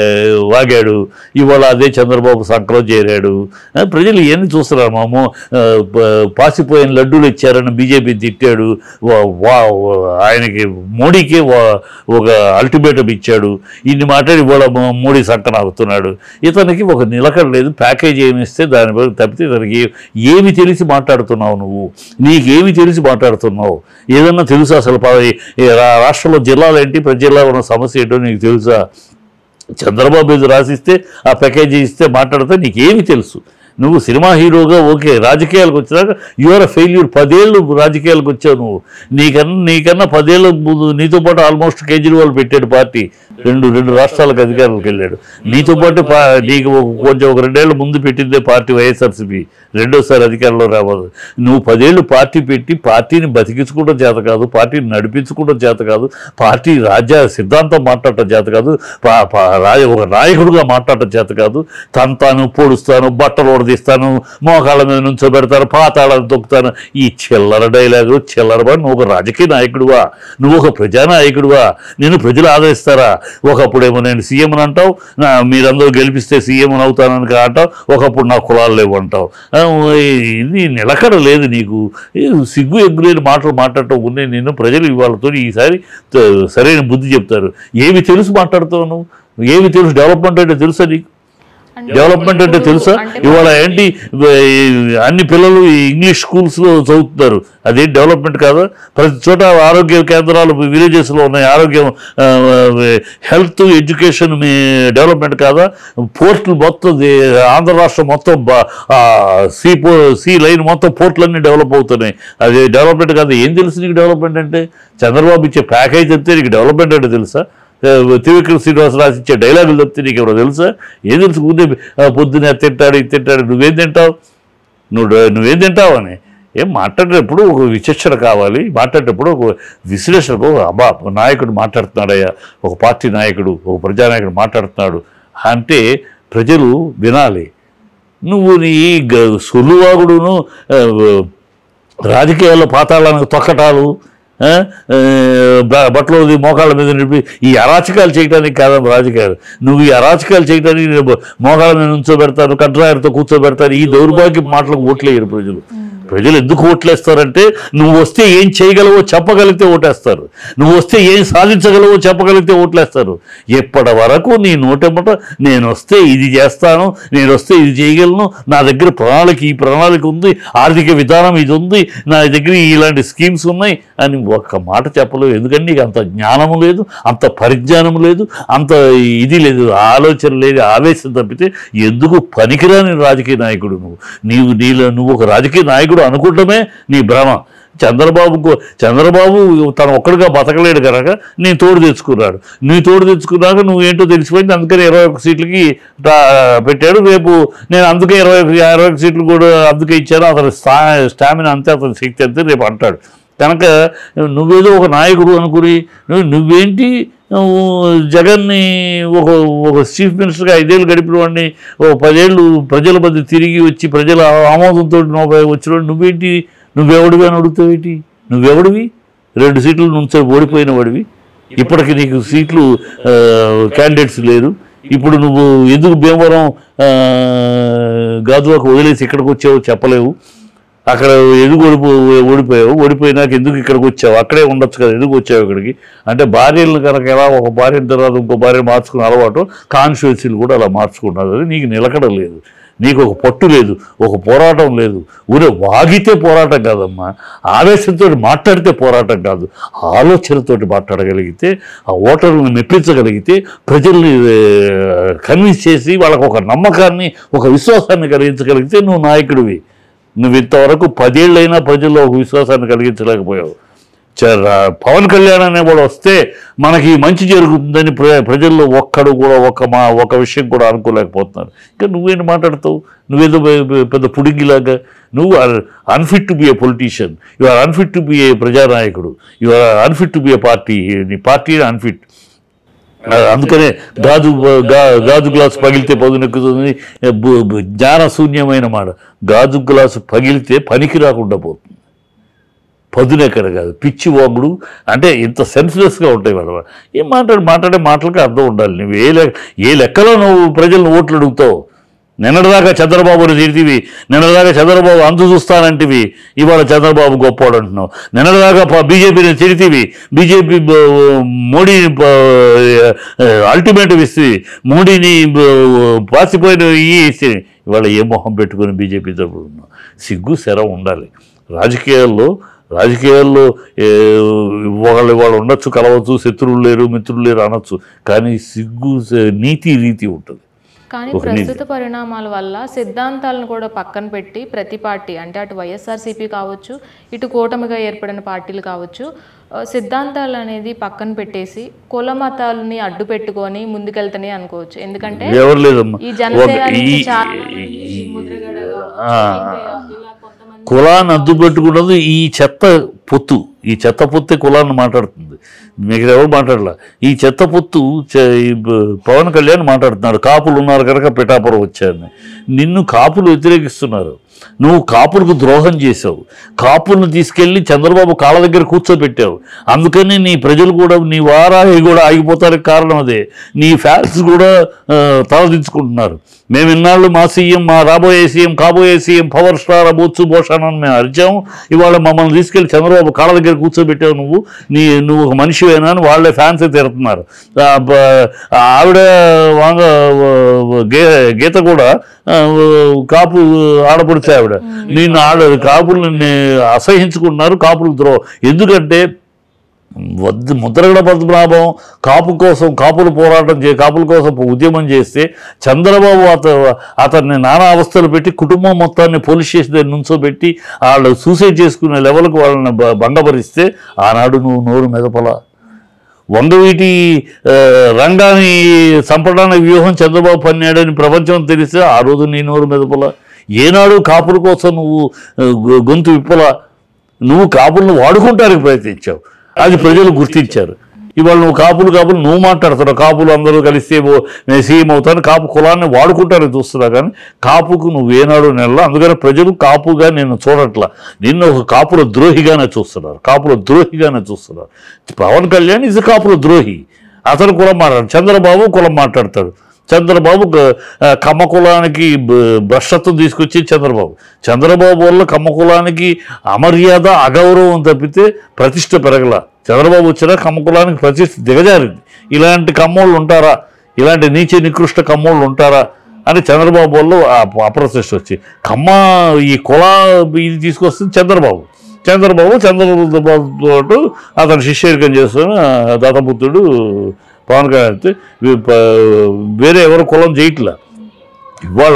[SPEAKER 2] వాగాడు ఇవాళ అదే చంద్రబాబు సంక్రం చేరాడు ఆ, ప్రజలు ఇవన్నీ చూస్తున్నారు మాము ఆ, ప- పాసిపోయిన లడ్డూలు ఇచ్చారని బీజేపీ తిట్టాడు వా- వా- ఆయనకి మోడీకి వా- ఒక అల్టిమేటం ఇచ్చాడు ఇన్ని మాట్లాడి ఇవాళ మో- మోడీ సంకన అవుతున్నాడు ఇతనికి ఒక నిలకడ లేదు ప్యాకేజ్ ఏమి ఇస్తే దాని బదులు తప్పితే ఇతనికి ఏ- ఏమి తెలిసి మాట్లాడుతున్నావు నువ్వు నీకేమి తెలిసి మాట్లాడుతున్నావు ఏదన్నా తెలుసా అసలు ప- ఈ రా- రాష్ట్రంలో జిల్లాలు ఏంటి ప్రతి జిల్లా ఉన్న సమస్య ఏంటో నీకు తెలుసా చంద్రబాబు ఇది రాసిస్తే ఆ ప్యాకేజీ ఇస్తే మాట్లాడితే నీకేమి తెలుసు నువ్వు సినిమా హీరోగా ఓకే రాజకీయాలకు వచ్చినాక యువర్ ఫెయిల్యూర్ పదేళ్ళు రాజకీయాలకు వచ్చావు నువ్వు నీకన్నా నీకన్నా పదేళ్ళ ముందు నీతో పాటు ఆల్మోస్ట్ కేజ్రీవాల్ పెట్టాడు పార్టీ రెండు రెండు రాష్ట్రాలకు అధికారులకు వెళ్ళాడు నీతో పాటు పా నీకు ఒక- కొంచెం ఒక రెండేళ్ల ముందు పెట్టిందే పార్టీ వైఎస్ఆర్సీపీ రెండోసారి అధికారంలో రావాలి నువ్వు పదేళ్ళు పార్టీ పెట్టి పార్టీని బతికించుకోవడం చేత కాదు పార్టీని నడిపించుకోవడం చేత కాదు పార్టీ రాజ్య సిద్ధాంతం మాట్లాడటం చేత కాదు పా- పా- రాజ ఒక నాయకుడుగా మాట్లాడటం చేత కాదు తంతాను పొడుస్తాను బట్టలు ఓడదీస్తాను మోకాళ్ళ మీద నుంచోబెడతాను పాతాళాన్ని తొక్కుతాను ఈ చిల్లర డైలాగు చిల్లర పడి నువ్వు ఒక రాజకీయ నాయకుడువా నువ్వు ఒక ప్రజానాయకుడువా నేను ప్రజలు ఆదరిస్తారా ఒకప్పుడేమో నేను సీఎం అని అంటావు నా మీరందరూ గెలిపిస్తే సీఎం అని అవుతానని కా- అంటావు ఒకప్పుడు నా కులాలు లేవు అంటావు ఆ, ఇది నిలకడ లేదు నీకు ఈ సిగ్గు ఎగ్గులేని మాటలు మాట్లాడటం ఉన్నాయి నేను ప్రజలు ఇవాళతో ఈసారి త- సరైన బుద్ధి చెప్తారు ఏమి తెలుసు మాట్లాడుతావు నువ్వు ఏమి తెలుసు డెవలప్మెంట్ అంటే తెలుసా నీకు
[SPEAKER 1] అంటే
[SPEAKER 2] డెవలప్మెంట్ అంటే
[SPEAKER 1] ఇప్పుడు
[SPEAKER 2] తెలుసా
[SPEAKER 1] అంటే
[SPEAKER 2] ఇవాళ ఏంటి ఈ అన్ని పిల్లలు ఈ ఇంగ్లీష్ స్కూల్స్లో చదువుతున్నారు అదేం డెవలప్మెంట్ కాదా ప్రతి చోట ఆరోగ్య కేంద్రాలు విలేజెస్లో ఉన్నాయి ఆరోగ్యం ఆ, హెల్త్ ఎడ్యుకేషన్ మీ డెవలప్మెంట్ కాదా పోర్టులు మొత్తం ది- ఆంధ్ర రాష్ట్రం మొత్తం బ- ఆ, సీ పో సీ లైన్ మొత్తం పోర్టులన్నీ డెవలప్ అవుతున్నాయి అది డెవలప్మెంట్ కాదు ఏం తెలుసు నీకు డెవలప్మెంట్ అంటే చంద్రబాబు ఇచ్చే ప్యాకేజ్ చెప్తే నీకు డెవలప్మెంట్ అంటే తెలుసా త్రివిక్రమ శ్రీనివాస రాసి ఇచ్చే డైలాగులు చెప్తే నీకు ఎవరో తెలుసా ఏం తెలుసు ఊరికే, ఆ, పొద్దున్న అది తింటాడు ఇది తింటాడు నువ్వేం తింటావు నువ్వు డ- నువ్వేం తింటావు అని ఏం మాట్లాడేటప్పుడు ఒక విచక్షణ కావాలి మాట్లాడేటప్పుడు ఒక విశ్లేషణకు అబ్బా నాయకుడు మాట్లాడుతున్నాడయ్యా ఒక పార్టీ నాయకుడు ఒక ప్రజానాయకుడు మాట్లాడుతున్నాడు అంటే ప్రజలు వినాలి నువ్వు నీ గ- సులువాగుడును ఆ, రాజకీయాల్లో పాతాళానికి తొక్కటాలు ఆ, ఆ, బ- బట్టలు వదిలి మోకాళ్ళ మీద నిలిపి ఈ అరాచకాలు చేయడానికి కాదమ్మా రాజకీయాలు నువ్వు ఈ అరాచకాలు చేయడానికి నేను మోకాళ్ళ మీద నుంచోబెడతాను కడ్రాయర్తో కూర్చోబెడతాను ఈ దౌర్భాగ్య మాటలకు ఓట్లేయరు ప్రజలు ప్రజలు ఎందుకు ఓట్లేస్తారంటే నువ్వు వస్తే ఏం చేయగలవో చెప్పగలిగితే ఓటేస్తారు నువ్వు వస్తే ఏం సాధించగలవో చెప్పగలిగితే ఓట్లేస్తారు ఎప్పటి వరకు నీ నోటెమ్మట నేను వస్తే ఇది చేస్తాను నేను వస్తే ఇది చేయగలను నా దగ్గర ప్రణాళిక ఈ ప్రణాళిక ఉంది ఆర్థిక విధానం ఇది ఉంది నా దగ్గర ఇలాంటి స్కీమ్స్ ఉన్నాయి అని ఒక్క మాట చెప్పలేవు ఎందుకంటే నీకు అంత జ్ఞానము లేదు అంత పరిజ్ఞానం లేదు అంత ఇది లేదు ఆలోచన లేదు ఆవేశం తప్పితే ఎందుకు పనికిరాని రాజకీయ నాయకుడు నువ్వు నీవు నీలో నువ్వు ఒక రాజకీయ నాయకుడు అనుకుంటమే నీ భ్రమ చంద్రబాబుకు చంద్రబాబు తను ఒక్కడిగా బతకలేడు కనుక నేను తోడు తెచ్చుకున్నాడు నీ తోడు తెచ్చుకున్నాక నువ్వు ఏంటో తెలిసిపోయింది అందుకని ఇరవై ఒక్క సీట్లకి రా- పెట్టాడు రేపు నేను అందుకే ఇరవై ఒక ఇరవై ఒక్క సీట్లు కూడా అందుకే ఇచ్చాను అతని స్థా స్టామినా అంతే అతని శక్తి అంతే రేపు అంటాడు కనుక నువ్వేదో ఒక నాయకుడు అనుకుని నువ్వు నువ్వేంటి నువ్వు జగన్ని ఒక ఒక చీఫ్ మినిస్టర్గా ఐదేళ్ళు గడిపిన వాడిని ఓ పదేళ్ళు ప్రజల మధ్య తిరిగి వచ్చి ప్రజల ఆమోదంతో నలభై వచ్చిన నువ్వేంటి నువ్వెవడివి అని అడుగుతావేంటి నువ్వెవడివి రెండు సీట్లు నుంచి ఓడిపోయిన వాడివి ఇప్పటికి నీకు సీట్లు క్యాండిడేట్స్ లేరు ఇప్పుడు నువ్వు ఎందుకు భీమవరం ఆ, గాజువాకు వదిలేసి ఇక్కడికి వచ్చావో చెప్పలేవు అక్కడ ఎందుకు ఓడిపో ఓడిపోయావు ఓడిపోయినాక ఎందుకు ఇక్కడికి వచ్చావు అక్కడే ఉండొచ్చు కదా ఎందుకు వచ్చావు ఇక్కడికి అంటే భార్యలను కనుక ఎలా ఒక భార్య తర్వాత ఇంకో భార్య మార్చుకునే అలవాటు కాన్స్టిట్యున్సీలు కూడా అలా మార్చుకున్నారు అది నీకు నిలకడ లేదు నీకు ఒక పట్టు లేదు ఒక పోరాటం లేదు ఊరే వాగితే పోరాటం కాదమ్మా ఆవేశంతో మాట్లాడితే పోరాటం కాదు ఆలోచనతోటి మాట్లాడగలిగితే ఆ ఓటర్లను మెప్పించగలిగితే ప్రజల్ని కన్విన్స్ చేసి వాళ్ళకు ఒక నమ్మకాన్ని ఒక విశ్వాసాన్ని కలిగించగలిగితే నువ్వు నాయకుడివి నువ్వు ఇంతవరకు పదేళ్ళైనా ప్రజల్లో ఒక విశ్వాసాన్ని కలిగించలేకపోయావు చ- రా- పవన్ కళ్యాణ్ అనేవాడు వస్తే మనకి మంచి జరుగుతుందని ప్ర ప్రజల్లో ఒక్కడు కూడా ఒక మా ఒక విషయం కూడా అనుకోలేకపోతున్నారు ఇంకా నువ్వేంటి మాట్లాడతావు నువ్వేదో పె- పె- పెద్ద పుడింగిలాగా నువ్వు unfit to be a politician you are unfit to be a ప్రజానాయకుడు you are unfit to be a party నీ పార్టీ అన్ఫిట్ ఆ, అందుకనే గాజు గా- గాజు గ్లాసు పగిలితే పదునెక్కుతుంది బు- బు- జ్ఞాన శూన్యమైన మాట గాజు గ్లాసు పగిలితే పనికి రాకుండా పోతుంది పదునెక్కడ కాదు పిచ్చి వాగుడు అంటే ఇంత సెన్స్లెస్గా ఉంటాయి వాళ్ళ ఏం మాట్లాడు మాట్లాడే మాటలకి అర్థం ఉండాలి నువ్వు ఏ లెక్క ఏ లెక్కలో నువ్వు ప్రజలను ఓట్లు అడుగుతావు నిన్నటిదాకా చంద్రబాబుని తిరిగివి నిన్నటిదాకా చంద్రబాబు అంతు చూస్తానంటివి ఇవాళ చంద్రబాబు గొప్పవాడు అంటున్నావు నిన్నటిదాకా బీజేపీని తిరిగివి బీజేపీ మోడీని అల్టిమేట్ ఇస్తుంది మోడీని బ- పాసిపోయిన ఈ ఇస్తే ఇవాళ ఏ మొహం పెట్టుకొని బీజేపీ తరపున ఉన్నావు సిగ్గు శరం ఉండాలి రాజకీయాల్లో రాజకీయాల్లో ఏ, వాళ్ళు వాళ్ళు ఉండొచ్చు కలవచ్చు శత్రువులు లేరు మిత్రులు లేరు అనొచ్చు కానీ సిగ్గు స- నీతి రీతి ఉంటుంది
[SPEAKER 1] కానీ
[SPEAKER 2] ఒక నీతి.
[SPEAKER 1] ప్రస్తుత పరిణామాల వల్ల సిద్ధాంతాలను కూడా పక్కన పెట్టి ప్రతి పార్టీ అంటే అటు వైఎస్ఆర్సీపీ కావచ్చు ఇటు కూటమిగా ఏర్పడిన పార్టీలు కావచ్చు ఆ, సిద్ధాంతాలు అనేది పక్కన పెట్టేసి కుల మతాలని అడ్డు పెట్టుకొని ముందుకెళ్తానే అనుకోవచ్చు ఎందుకంటే
[SPEAKER 2] ఎవరు లేదమ్మా
[SPEAKER 1] ఈ జనసేన
[SPEAKER 2] ఒక-
[SPEAKER 1] నుంచి
[SPEAKER 2] ఈ-
[SPEAKER 1] చాలా
[SPEAKER 2] ఈ-
[SPEAKER 1] ముద్రగడ
[SPEAKER 2] ఆ,
[SPEAKER 1] ఇలా కొంతమంది
[SPEAKER 2] కులాన్ని అద్దు పెట్టుకున్నది ఈ చెత్త పొత్తు ఈ చెత్త పొత్తే కులాన్ని మాట్లాడుతుంది మిగతా ఎవరు మాట్లాడలా ఈ చెత్త పొత్తు చ- ఈ బ- పవన్ కళ్యాణ్ మాట్లాడుతున్నాడు కాపులు ఉన్నారు కనుక పిఠాపురం వచ్చారని నిన్ను కాపులు వ్యతిరేకిస్తున్నారు నువ్వు కాపులకు ద్రోహం చేసావు కాపులను తీసుకెళ్ళి చంద్రబాబు కాళ్ళ దగ్గర కూర్చోబెట్టావు అందుకని నీ ప్రజలు కూడా నీ వారాహి కూడా ఆగిపోతానికి కారణం అదే నీ ఫ్యాన్స్ కూడా ఆ, తలదించుకుంటున్నారు మేము ఇన్నాళ్ళు మా సీఎం మా రాబోయే సీఎం కాబోయే CM power star Botsu Bhushan అని మేము అరిచాము ఇవాళ మమ్మల్ని తీసుకెళ్లి చంద్రబాబు కాళ్ళ దగ్గర కూర్చోబెట్టావు నువ్వు నీ నువ్వు ఒక మనిషివేనా అని వాళ్ళే ఫ్యాన్స్ తిడుతున్నారు ఆ, బ- ఆవిడ వాంగ గే గీత కూడా ఆ, కాపు ఆడపడితే ఆవిడ నేను ఆడ కాపులు అసహించుకున్నారు కాపులు ద్రో ఎందుకంటే వద్దు ముద్రగడ పద్మనాభం కాపు కోసం కాపులు పోరాటం చే కాపుల కోసం ఉద్యమం చేస్తే చంద్రబాబు అత అతన్ని నానా అవస్థలు పెట్టి కుటుంబం మొత్తాన్ని పోలీస్ స్టేషన్ దగ్గర నుంచోబెట్టి వాళ్ళు సూసైడ్ చేసుకునే లెవెల్కి వాళ్ళని బ- భంగపరిస్తే ఆనాడు నువ్వు నోరు మెదపలా వంగవీటి ఆ, రంగాన్ని చంపడానికి వ్యూహం చంద్రబాబు పన్నాడని ప్రపంచం తెలిస్తే ఆ రోజు నీ నోరు మెదపలా ఏనాడు కాపుల కోసం నువ్వు ఆ, గొ- గొంతు విప్పలా నువ్వు కాపులను వాడుకుంటానికి ప్రయత్నించావు అది ప్రజలు గుర్తించారు ఇవాళ నువ్వు కాపులు కాపులు నువ్వు మాట్లాడుతున్నావు కాపులు అందరూ కలిస్తే ఓ- నేను సీఎం అవుతాను కాపు కులాన్ని వాడుకుంటారని చూస్తున్నా కానీ కాపుకు నువ్వు ఏనాడు నెల అందుకని ప్రజలు కాపుగా నేను చూడట్లా నిన్ను ఒక కాపుల ద్రోహిగానే చూస్తున్నారు కాపుల ద్రోహిగానే చూస్తున్నారు పవన్ కళ్యాణ్ ఇస్ కాపుల ద్రోహి అతను కులం మాట్లాడు చంద్రబాబు కులం మాట్లాడతాడు చంద్రబాబు గ- ఆ, కమ్మ కులానికి బ- భ్రష్టత్వం తీసుకొచ్చి చంద్రబాబు చంద్రబాబు వల్ల కమ్మ కులానికి అమర్యాద అగౌరవం తప్పితే ప్రతిష్ట పెరగల చంద్రబాబు వచ్చినా కమ్మ కులానికి ప్రతిష్ట దిగజారింది ఇలాంటి కమ్మోళ్ళు ఉంటారా ఇలాంటి నీచ నికృష్ట కమ్మోళ్ళు ఉంటారా అని చంద్రబాబు వల్ల ఆ- అప్రతిష్ట వచ్చి కమ్మ ఈ కుల ఇది తీసుకొస్తుంది చంద్రబాబు చంద్రబాబు చంద్రబాబు తోటి అతను శిష్యరికం చేస్తున్న దత్తపుత్రుడు పవన్ కళ్యాణ్ అయితే వీ- ప- వేరే ఎవరు కులం చేయట్లా ఇవాళ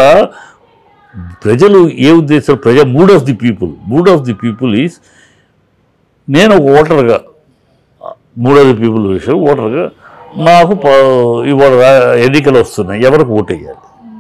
[SPEAKER 2] ప్రజలు ఏ ఉద్దేశం ప్రజ mood of the people mood of the people is నేను ఒక ఓటర్గా మూడ్ ఆఫ్ ది పీపుల్ విషయం ఓటర్గా నాకు ప- ఇవాళ రా- ఎన్నికలు వస్తున్నాయి ఎవరికి ఓటేయాలి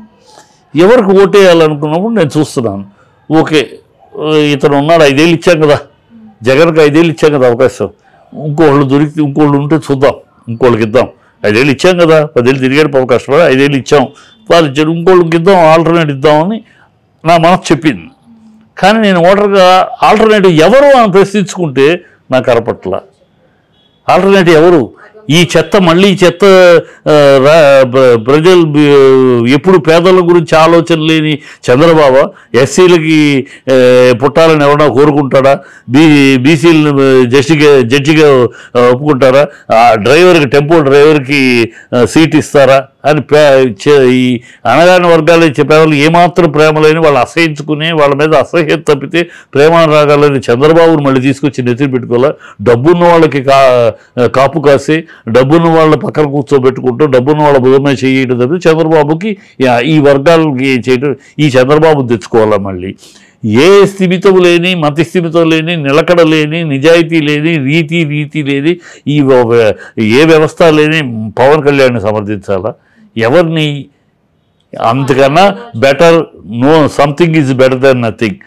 [SPEAKER 2] ఎవరికి ఓటేయాలనుకున్నప్పుడు నేను చూస్తున్నాను ఓకే ఇతను ఉన్నాడు ఐదేళ్ళు ఇచ్చాం కదా జగన్కి ఐదేళ్ళు ఇచ్చాం కదా అవకాశం ఇంకోళ్ళు దొరికి ఇంకోళ్ళు ఉంటే చూద్దాం ఇంకోళ్ళకి ఇద్దాం ఐదేళ్ళు ఇచ్చాం కదా పదేళ్ళు తిరిగాడు పాప కష్టపడి ఐదేళ్ళు ఇచ్చాం వాళ్ళు ఇచ్చారు ఇంకోళ్ళకి ఇద్దాం ఆల్టర్నేట్ ఇద్దామని నా మనసు చెప్పింది కానీ నేను ఓటర్గా ఆల్టర్నేటివ్ ఎవరు అని ప్రశ్నించుకుంటే నాకు కనపట్ల ఆల్టర్నేటివ్ ఎవరు ఈ చెత్త మళ్ళీ ఈ చెత్త ఆ, రా- ప్ర- ప్రజలు బి- ఎప్పుడు పేదల గురించి ఆలోచన లేని చంద్రబాబు ఎస్సీలకి ఆ, పుట్టాలని ఎవరైనా కోరుకుంటాడా బీ బీసీలను జడ్జిగా జడ్జిగా ఆ, ఒప్పుకుంటారా ఆ డ్రైవర్కి టెంపో డ్రైవర్కి ఆ, సీట్ ఇస్తారా అని పే చే- ఈ అనగాని వర్గాలు ఇచ్చే పేదలు ఏమాత్రం ప్రేమ లేని వాళ్ళు అసహించుకుని వాళ్ళ మీద అసహ్యం తప్పితే ప్రేమ రాగాలని చంద్రబాబును మళ్ళీ తీసుకొచ్చి నెత్తిన పెట్టుకోవాలా డబ్బున్న వాళ్ళకి కా కాపు కాసి డబ్బున్న వాళ్ళ పక్కన కూర్చోబెట్టుకుంటూ డబ్బున్న వాళ్ళ భుజమే చేయడం తప్పితే చంద్రబాబుకి ఈ- ఈ వర్గాలకి చేయడం ఈ చంద్రబాబు తెచ్చుకోవాలా మళ్ళీ ఏ స్థిమితం లేని మతి స్థిమితం లేని నిలకడ లేని నిజాయితీ లేని రీతి రీతి లేని ఈ వ- ఏ వ్యవస్థ లేని పవన్ కళ్యాణ్ని సమర్థించాలా ఎవరిని అంతకన్నా better no something is better than nothing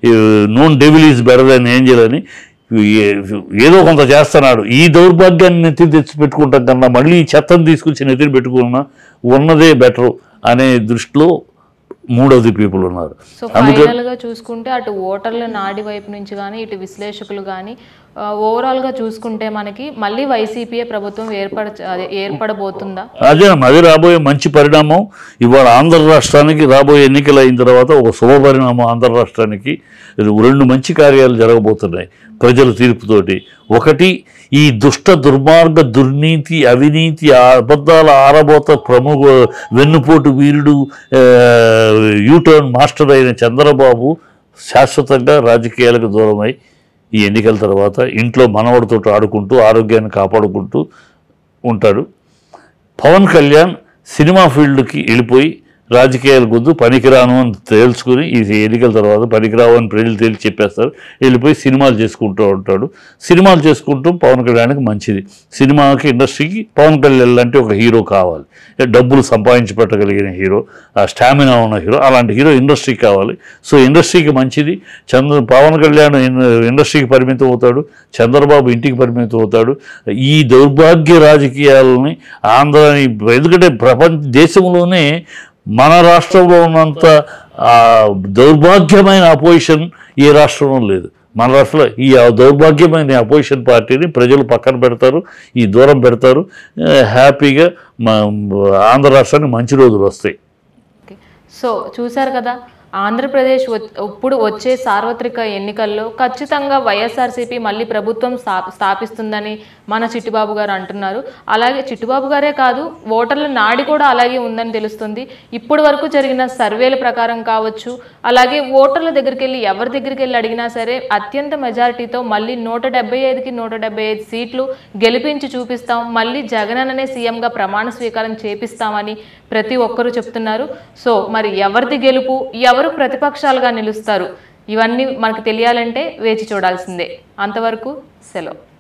[SPEAKER 2] known devil is better than angel అని ఏ- ఏదో కొంత చేస్తున్నాడు ఈ దౌర్భాగ్యాన్ని నెత్తి తెచ్చి పెట్టుకుంటాం కన్నా మళ్ళీ ఈ చెత్తను తీసుకొచ్చి నెత్తిన పెట్టుకున్నా ఉన్నదే బెటరు అనే దృష్టిలో మూడవది పీపుల్ ఉన్నారు
[SPEAKER 1] సో
[SPEAKER 2] అందుకే
[SPEAKER 1] ఫైనల్ గా చూసుకుంటే అటు ఓటర్ల నాడి వైపు నుంచి కానీ ఇటు విశ్లేషకులు కానీ ఓవరాల్ గా చూసుకుంటే మనకి మళ్ళీ వైసీపీఏ ప్రభుత్వం ఏర్పడ అదే ఏర్పడబోతుందా
[SPEAKER 2] అదే అది రాబోయే మంచి పరిణామం ఇవాళ ఆంధ్ర రాష్ట్రానికి రాబోయే ఎన్నికలు అయిన తర్వాత ఒక శుభ పరిణామం ఆంధ్ర రాష్ట్రానికి ఇది రెండు మంచి కార్యాలు జరగబోతున్నాయి ప్రజల తీర్పుతోటి ఒకటి ఈ దుష్ట దుర్మార్గ దుర్నీతి అవినీతి ఆ అబద్ధాల ఆరబోత ప్రముఖ వెన్నుపోటు వీరుడు ఆ, యూటర్న్ మాస్టర్ అయిన చంద్రబాబు శాశ్వతంగా రాజకీయాలకు దూరమై ఈ ఎన్నికల తర్వాత ఇంట్లో మనవడితో ఆడుకుంటూ ఆరోగ్యాన్ని కాపాడుకుంటూ ఉంటాడు పవన్ కళ్యాణ్ సినిమా ఫీల్డ్కి వెళ్ళిపోయి రాజకీయాల గుద్దు పనికిరాను అని తేల్చుకుని ఈ ఎన్నికల తర్వాత పనికిరావు అని ప్రజలు తేల్చి చెప్పేస్తారు వెళ్ళిపోయి సినిమాలు చేసుకుంటూ ఉంటాడు సినిమాలు చేసుకుంటూ పవన్ కళ్యాణ్కి మంచిది సినిమాకి ఇండస్ట్రీకి పవన్ కళ్యాణ్ లాంటి ఒక హీరో కావాలి డబ్బులు సంపాదించి పెట్టగలిగిన హీరో ఆ స్టామినా ఉన్న హీరో అలాంటి హీరో ఇండస్ట్రీకి కావాలి సో ఇండస్ట్రీకి మంచిది చంద్ర పవన్ కళ్యాణ్ ఇన్- ఇండస్ట్రీకి పరిమితం అవుతాడు చంద్రబాబు ఇంటికి పరిమితం అవుతాడు ఈ దౌర్భాగ్య రాజకీయాలని ఆంధ్రాని ఎందుకంటే ప్రపంచ దేశంలోనే మన రాష్ట్రంలో ఉన్నంత ఆ, దౌర్భాగ్యమైన అపోజిషన్ ఏ రాష్ట్రంలో లేదు మన రాష్ట్రంలో ఈ దౌర్భాగ్యమైన అపోజిషన్ పార్టీని ప్రజలు పక్కన పెడతారు ఈ దూరం పెడతారు ఆ, హ్యాపీగా మా ఆంధ్ర రాష్ట్రానికి మంచి రోజులు వస్తాయి
[SPEAKER 1] ఓకే. సో చూశారు కదా ఆంధ్రప్రదేశ్ వ- ఇప్పుడు వచ్చే సార్వత్రిక ఎన్నికల్లో ఖచ్చితంగా వైఎస్ఆర్సీపీ మళ్ళీ ప్రభుత్వం స్థా- స్థాపిస్తుందని మన చిట్టుబాబు గారు అంటున్నారు అలాగే చిట్టుబాబు గారే కాదు ఓటర్ల నాడి కూడా అలాగే ఉందని తెలుస్తుంది ఇప్పటి వరకు జరిగిన సర్వేల ప్రకారం కావచ్చు అలాగే ఓటర్ల దగ్గరికి వెళ్ళి ఎవరి దగ్గరికి వెళ్ళి అడిగినా సరే అత్యంత మెజారిటీతో మళ్ళీ నూట డెబ్బై ఐదుకి నూట డెబ్బై ఐదు సీట్లు గెలిపించి చూపిస్తాం మళ్ళీ జగనన్ననే సీఎంగా ప్రమాణ స్వీకారం చేపిస్తామని ప్రతి ఒక్కరూ చెప్తున్నారు సో మరి ఎవరిది గెలుపు ఎవరు ప్రతిపక్షాలుగా నిలుస్తారు ఇవన్నీ మనకు తెలియాలంటే వేచి చూడాల్సిందే అంతవరకు సెలవు